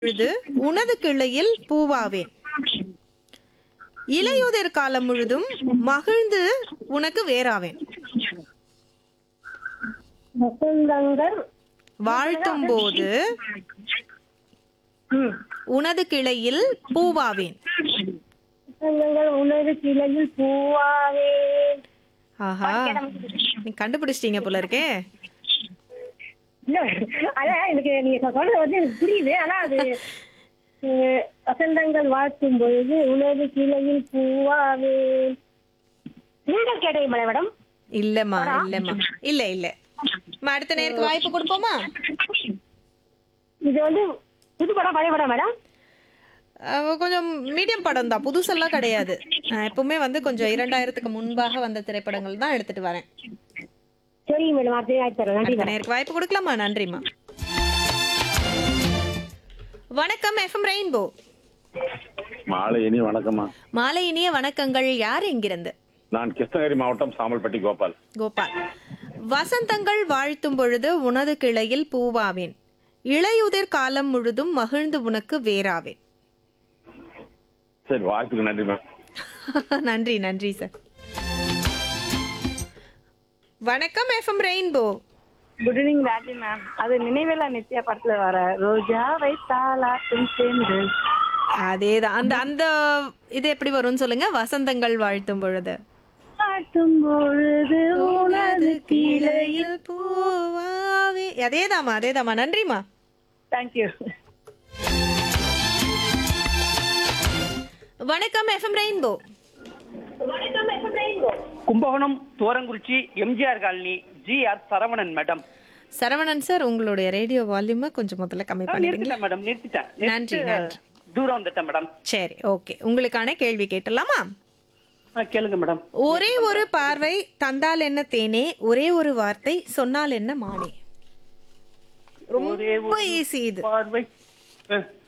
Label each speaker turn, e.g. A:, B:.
A: பொழுது உனது கிளையில் பூவாவேன் இலையுதிர் காலம் முழுதும் மகிழ்ந்து உனக்கு வேறாவேன்
B: வசந்தங்கள்
A: வாழ்த்தும் போது
B: ம்.
A: உனது கிளையில் பூவாவேன்
B: வசந்தங்கள் உனது கிளையில் பூவாவே
A: ஆஹா நீ கண்டுபிடிச்சிட்டீங்க போல இருக்கே
B: இல்ல அதான் எனக்கு நீங்க சொல்றது வந்து எனக்கு புரியுது ஆனா அது அஹ், வசந்தங்கள் வாழ்த்தும் பொழுது உனது கிளையில் பூவாவே நீங்கள் கேட்டீங்க மேடம்
A: இல்லம்மா இல்லம்மா இல்ல இல்ல அம்மா, அடுத்த நேருக்கு வாய்ப்பு கொடுப்போமா
B: இது வந்து புது படம் பழைய படம் மேடம்
A: அஹ், கொஞ்சம் மீடியம் படம் தான் புதுசெல்லாம் கிடையாது நான் எப்பவுமே வந்து கொஞ்சம் இரண்டாயிரத்துக்கு முன்பாக வந்த திரைப்படங்கள் தான் எடுத்துட்டு வரேன்
B: சரிங்க மேடம் அடுத்த ஆயிரத்தி தரேன் நன்றி
A: அடுத்த
B: மேடம்
A: நேருக்கு வாய்ப்பு கொடுக்கலாமா நன்றிம்மா வணக்கம் எஃப்எம் ரெயின்போ
C: மாலை இனி வணக்கம்மா
A: மாலை இனிய வணக்கங்கள் யார் எங்கிருந்து
C: நான் கிருஷ்ணகிரி மாவட்டம் சாமல்பட்டி கோபால்
A: கோபால் வசந்தங்கள் வாழ்த்தும் பொழுது உனது கிளையில் பூவாவேன் இளையுதிர் காலம் முழுதும் மகிழ்ந்து உனக்கு வேறாவேன்
C: சரி வாய்ப்புக்கு நன்றி மேம்
A: நன்றி நன்றி சார் வணக்கம் FM rainbow
D: good evening Raji ma'am அது நினைவேலா நித்யா படத்துல வர ரோஜா வைத்தாலாட்டும் சேர்ந்து
A: அதேதான் அந்த அந்த இது எப்படி வரும்னு சொல்லுங்க வசந்தங்கள் வாழ்த்தும் பொழுது
D: காட்டும் பொழுது உனது
A: கிளையில் பூவாவே அதேதாம்மா அதேதாம்மா நன்றிம்மா
D: தேங்க்யூ
A: வணக்கம் FM rainbow
E: Kumbakonam Thorankurichi MGR colony G R Saravanan madam
A: Saravanan sir உங்களுடைய ரேடியோ வால்யூமை கொஞ்சம் முதல்ல கம்மி பண்ணிடுங்க
E: நிறுத்திட்டேன் மேடம் நிறுத்திட்டேன்
A: நன்றி,
E: நிறுத்திட்டு,
A: நன்றி.
E: தூரம் வந்துட்டேன் மேடம்
A: சரி ஓகே உங்களுக்கான கேள்வி கேட்டலாமா
E: ஆ, கேளுங்க மேடம்
A: ஒரே ஒரு பார்வை தந்தால் என்ன தேனே ஒரே ஒரு வார்த்தை சொன்னால் என்ன மானே ரொம்ப
E: ஒரே
A: ஈஸி இது
E: பார்வை அஹ்,